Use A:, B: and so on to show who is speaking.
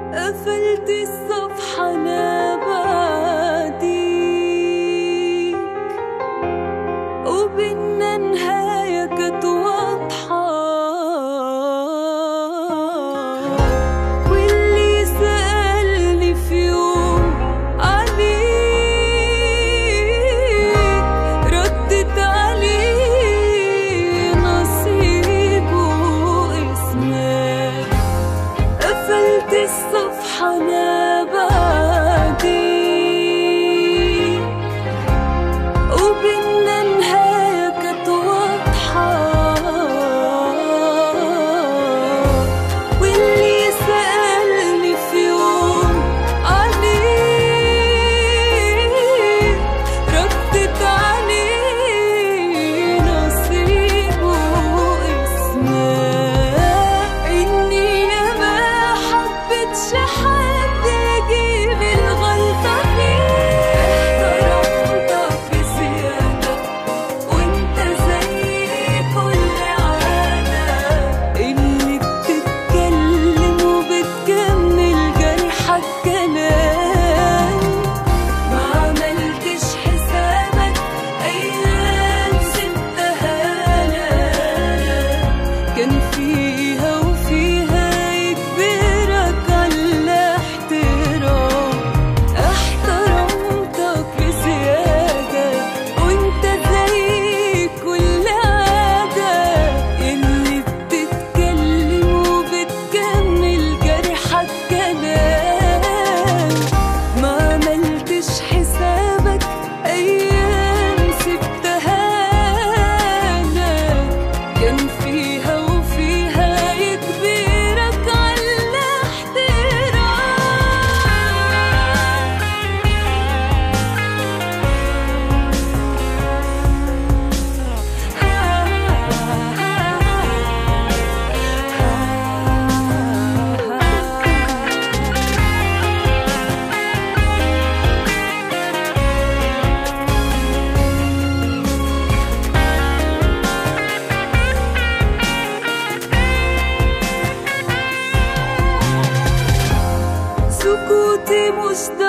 A: قفلت الصفحة أنا بعديك وبينا نهاية كانت واضحة واللي سألني في يوم عليك ردت عليه نصيب واسمك قفلت الصفحة أنا بعديك وبينا نهاية كانت واضحة واللي سألني في يوم عليك ردت عليه نصيب واسمك إني ما حبيتش حد يجيب الغلطة فيه احترمتك بزيادة وانت زي كل عادة اللي بتتكلم وبتكمل جرحك كلام ما عملتش حسابك أيام سبتها لك كان فيها وفيها يجبرك على الاحترام احترمتك بزيادة وانت زي كل عادة اللي بتتكلم وبتكمل جرحك كلام ما عملتش حسابك أيام سبتها لك كان فيها وفيها يجبرك على الاحترام سكوتي مش